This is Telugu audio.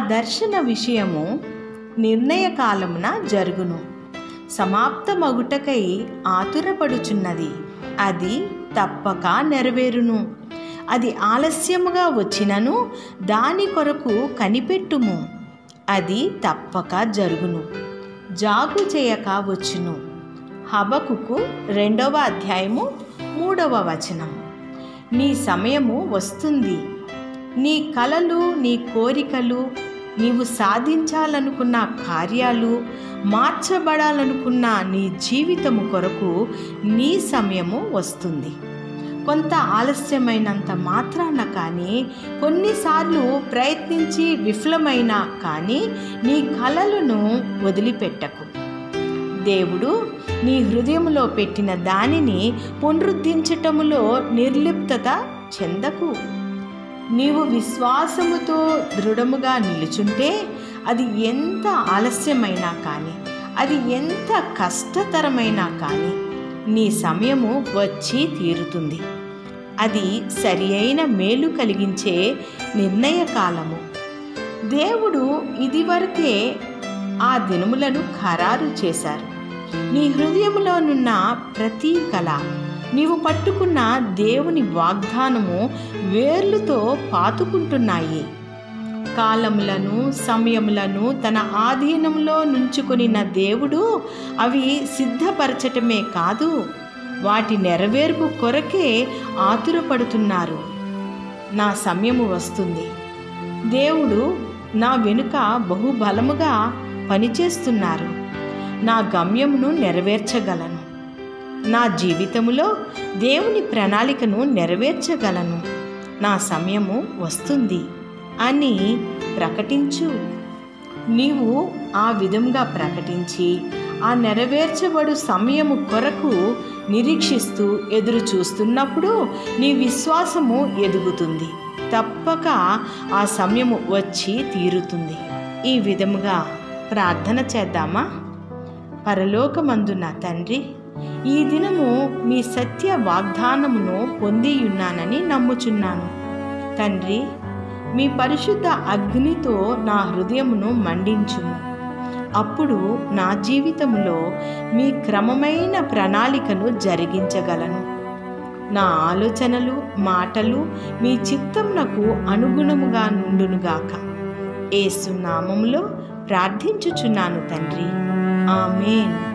దర్శన విషయము నిర్ణయ కాలమున జరుగును సమాప్తమగుటకై ఆతురపడుచున్నది అది తప్పక నెరవేరును అది ఆలస్యముగా వచ్చినను దాని కొరకు కనిపెట్టుము అది తప్పక జరుగును జాగు చేయక వచ్చును హబకుకు రెండవ అధ్యాయము మూడవ వచనం నీ సమయము వస్తుంది నీ కలలు నీ కోరికలు నీవు సాధించాలనుకున్న కార్యాలు మార్చబడాలనుకున్న నీ జీవితము కొరకు నీ సమయము వస్తుంది కొంత ఆలస్యమైనంత మాత్రాన కానీ కొన్నిసార్లు ప్రయత్నించి విఫలమైనా కానీ నీ కలలను వదిలిపెట్టకు దేవుడు నీ హృదయములో పెట్టిన దానిని పునరుద్ధరించటములో నిర్లిప్తత చెందకు నీవు విశ్వాసముతో దృఢముగా నిలుచుంటే అది ఎంత ఆలస్యమైనా కానీ అది ఎంత కష్టతరమైనా కానీ నీ సమయము వచ్చి తీరుతుంది అది సరి అయిన మేలు కలిగించే నిర్ణయ కాలము దేవుడు ఇదివరకే ఆ దినములను ఖరారు చేశారు నీ హృదయములోనున్న ప్రతి కళ నీవు పట్టుకున్న దేవుని వాగ్దానము వేర్లుతో పాతుకుంటున్నాయి కాలములను సమయములను తన ఆధీనంలో నుంచుకొనిన దేవుడు అవి సిద్ధపరచటమే కాదు వాటి నెరవేర్పు కొరకే ఆతురపడుతున్నారు నా సమయము వస్తుంది దేవుడు నా వెనుక బహుబలముగా పనిచేస్తున్నారు నా గమ్యమును నెరవేర్చగలను నా జీవితములో దేవుని ప్రణాళికను నెరవేర్చగలను నా సమయము వస్తుంది అని ప్రకటించు నీవు ఆ విధంగా ప్రకటించి ఆ నెరవేర్చబడు సమయము కొరకు నిరీక్షిస్తూ ఎదురు చూస్తున్నప్పుడు నీ విశ్వాసము ఎదుగుతుంది తప్పక ఆ సమయము వచ్చి తీరుతుంది ఈ విధముగా ప్రార్థన చేద్దామా పరలోకమందున తండ్రి ఈ దినము మీ సత్య వాగ్దానమును పొందియున్నానని నమ్ముచున్నాను తండ్రి మీ పరిశుద్ధ అగ్నితో నా హృదయమును మండించుము అప్పుడు నా జీవితంలో మీ క్రమమైన ప్రణాళికను జరిగించగలను నా ఆలోచనలు మాటలు మీ చిత్తమునకు అనుగుణముగా నుండునుగాక ఏసు నామములో ప్రార్థించుచున్నాను తండ్రి ఆమెన్